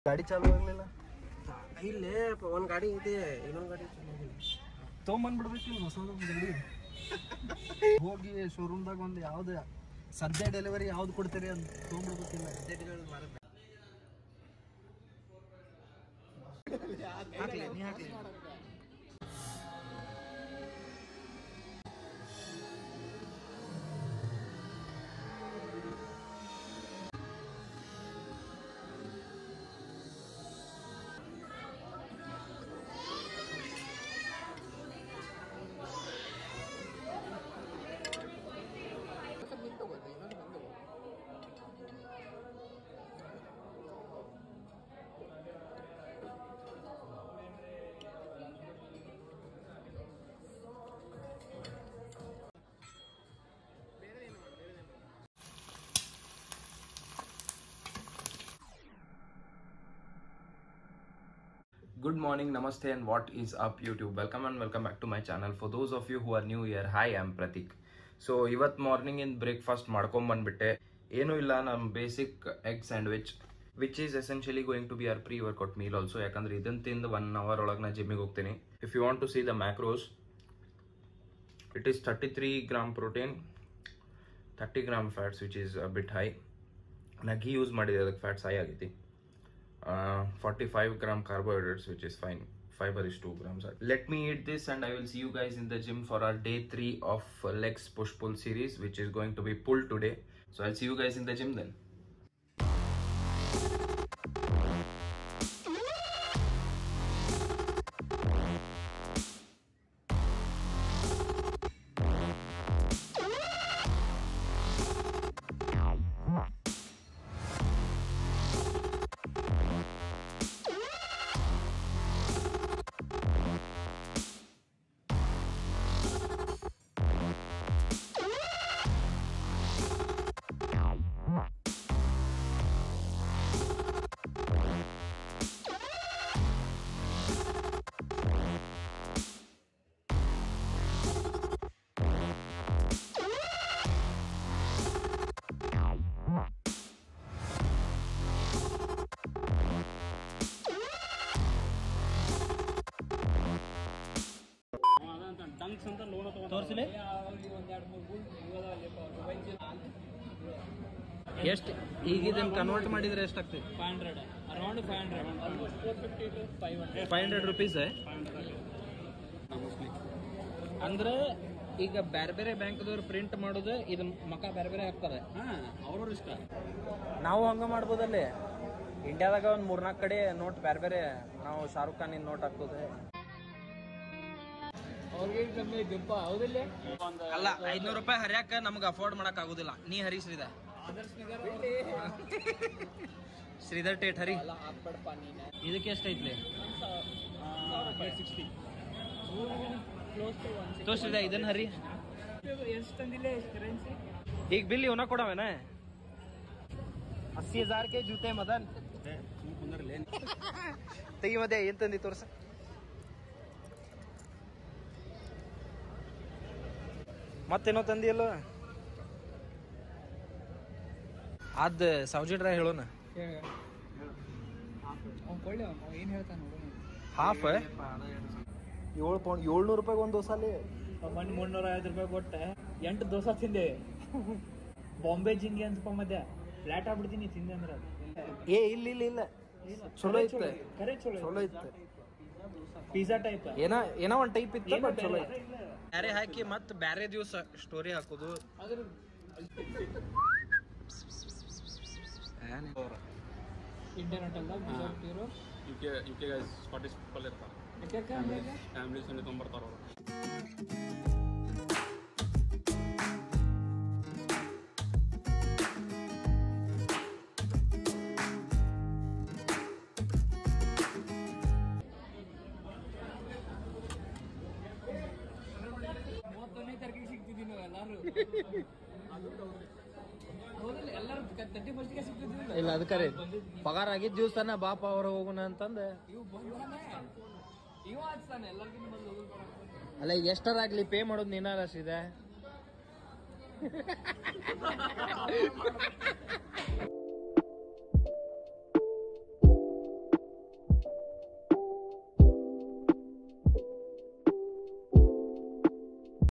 ಗಾಡಿ ಚಾಲು ಆಗ್ಲಿಲ್ಲ ಇಲ್ಲೇ ಒಂದ್ ಗಾಡಿ ಇದೆ ಇನ್ನೊಂದ್ ಗಾಡಿ ಚೆನ್ನಾಗಿಲ್ಲ ತೊಗೊಂಬಂದ್ಬಿಡ್ಬೇಕಿಲ್ಲ ಹೊಸದು ಒಂದು ಗಾಡಿ ಹೋಗಿ ಶೋರೂಮ್ದಾಗ ಒಂದು ಯಾವ್ದು ಸದ್ಯ ಡೆಲಿವರಿ ಯಾವ್ದು ಕೊಡ್ತೀರಿ ಅಂತ ತೊಗೊಂಡ್ಬಿಡ್ಬೇಕಿಲ್ಲ ಹಾಕ್ಲಿ ನೀ ಹಾಕ್ಲಿ Good morning, namaste, and what is up, YouTube? Welcome and welcome back to my channel. For those of you who are new here, hi, I'm Pratik. So ಇವತ್ತು ಮಾರ್ನಿಂಗ್ ಇನ್ ಬ್ರೇಕ್ಫಾಸ್ಟ್ ಮಾಡ್ಕೊಂಬಂದ್ಬಿಟ್ಟೆ ಏನೂ ಇಲ್ಲ ನಮ್ಮ basic egg sandwich which is essentially going to be our pre workout meal also ಯಾಕಂದ್ರೆ ಇದನ್ನ ತಿಂದು one hour ಒಳಗೆ ನಾ ಜಿಮ್ಮಿಗೆ ಹೋಗ್ತೀನಿ if you want to see the macros it is thirty three gram protein thirty gram fats which is bit high ನಾ ghee use ಮಾಡಿದೆ ಅದಕ್ಕೆ ಫ್ಯಾಟ್ಸ್ ಹೈ ಆಗೈತಿ uh, 45 gram carbohydrates which is fine fiber is 2 grams let me eat this and i will see you guys in the gym for our day 3 of uh, legs push pull series which is going to be pulled today so i'll see you guys in the gym then ತೋರಿಸಲಿ ಎಷ್ಟು ಈಗ ಇದನ್ನ convert ಮಾಡಿದ್ರೆ ಎಷ್ಟಾಗ್ತದೆ five hundred around five hundred four fifty to five hundred five hundred rupees ಅಂದ್ರೆ ಈಗ ಬೇರೆ ಬೇರೆ ಬ್ಯಾಂಕ್ದವ್ರು ಪ್ರಿಂಟ್ ಮಾಡೋದು ಇದು ಮಕ ಬೇರೆ ಬೇರೆ ಹಾಕ್ತಾರೆ ಹಾಂ ಅವ್ರವ್ರ ಇಷ್ಟ ನಾವು ಹಂಗ ಮಾಡ್ಬೋದಲ್ಲಿ ಇಂಡಿಯಾದಾಗ ಒಂದ್ ಮೂರ್ನಾಲ್ಕು ಕಡೆ ನೋಟ್ ಬೇರೆ ಬೇರೆ ನಾವು ಶಾರುಖ್ ಖಾನ್ ನೋಟ್ ಹಾಕೋದು ಅವ್ರಿಗೆ ಕಮ್ಮಿ ಐತಿಪ್ಪ ಹೌದಿಲ್ಲ ಅಲ್ಲ ಐದ್ನೂರು ರೂಪಾಯಿ ಹರಿಯಾಕ ನಮ್ಗೆ ಅಫೋರ್ಡ್ ಮಾಡಕ್ ಆಗುದಿಲ್ಲ ನೀ ಹರಿ ಶ್ರೀಧ ಆದರ್ಶ್ ನಗರ ಶ್ರೀಧರ್ ಟೇಟ್ ಹರಿ ಹಾಕ್ಬೇಡಪ್ಪ ನೀನು ಇದಕ್ಕೆ ಎಷ್ಟೈತ್ಲಿ eight sixty close to one ತೋ ಶ್ರೀಧ ಇದನ್ನ ಹರಿ ಎಷ್ಟು ತಂದಿಲ್ಲ ಎಷ್ಟು ಕರೆನ್ಸಿ ಈಗ ಬಿಲ್ ಇವನ ಕೊಡವೇನ अस्सी हजार के जूते मदन ತೆಗಿ ಮದೆ ಏನ್ ತಂದಿ ತೋರ್ಸ ಮತ್ತೇನೋ ತಂದಿಯಲ್ಲ ಅದ್ ಸೌಜಿ ಡ್ರೈ ಹೇಳೋಣ ಅವ್ನು ಕೊಳ್ಳಿ ಅವ್ನು ಏನು ಹೇಳ್ತಾನೆ ನೋಡು ಹಾಫ್ ಏಳು ಪೌಂಡ್ ಏಳ್ನೂರು ರೂಪಾಯಿ ಒಂದು ದೋಸಲ್ಲಿ ಮೊನ್ನೆ ಮುನ್ನೂರ ಐವತ್ತು ರೂಪಾಯಿ ಕೊಟ್ಟೆ ಎಂಟು ದೋಸೆ ತಿಂದೆ ಬಾಂಬೆ ಜಿಂಗಿ ಅನ್ಸಪ್ಪ ಮಧ್ಯ ಫ್ಲಾಟ್ ಆಗ್ಬಿಡ್ತೀನಿ ತಿಂದೆ ಅಂದ್ರೆ ಅದು. ಏ ಇಲ್ಲ ಇಲ್ಲ ಇಲ್ಲ ಚಲೋ ಇತ್ತು ಕರೆ ಚಲೋ ಚಲೋ ಇತ್ತು ಪಿಜ್ಜಾ ಟೈಪ್ ಏನ ಏನೋ ಒಂದ್ ಟೈಪ್ ಇತ್ತು ಬಟ್ ಚಲೋ ಇತ್ತು ಬ್ಯಾರೆ ಹಾಕಿ ಮತ್ ಬ್ಯಾರೆ ದಿವಸ ಸ್ಟೋರಿ ಹಾಕೋದು ಅದ್ರ ಇಂಡಿಯನ್ ಹೋಟೆಲ್ದಾಗ ಬಿಜಾಪುರ ಇರೋ ಯುಕೆ ಯುಕೆ ಸ್ಕಾಟಿಷ್ ಪೀಪಲ್ ಇರ್ತಾರೆ ಯಾಕೆ ಹಂಗಾಗಿ? ಫ್ಯಾಮಿಲೀಸ್ ಅಲ್ಲಿ ತೊಗೊಂಬರ್ತಾರ ಅವರು ಮೂವತ್ತೊಂದನೇ ತಾರೀಕಿಗೆ ಸಿಗ್ತಿದ್ವಿ ನಾವು ಎಲ್ಲಾರು ಹೌದಲ್ಲ ಎಲ್ಲರೂ ತರ್ಟಿ ಫಸ್ಟ್ಗೆ ಸಿಗ್ತಿದ್ವಿ ಇಲ್ಲ ಅದಕ್ಕರೆ ಪಗಾರ ಆಗಿದ್ ದಿವ್ಸನ ಬಾಪ ಅವ್ರ ಹೋಗೋಣ ಅಂತಂದ ಇವು ಬಂದಾನೆ ಇವ ಹಚ್ತಾನೆ ಎಲ್ಲರಿಗಿಂತ ಮೊದಲು ಹೋಗೋದು ಅಲ್ಲ ಈಗ ಎಷ್ಟರಾಗ್ಲಿ ಪೇ ಮಾಡೋದು ನೀನಾರ ಇದೆ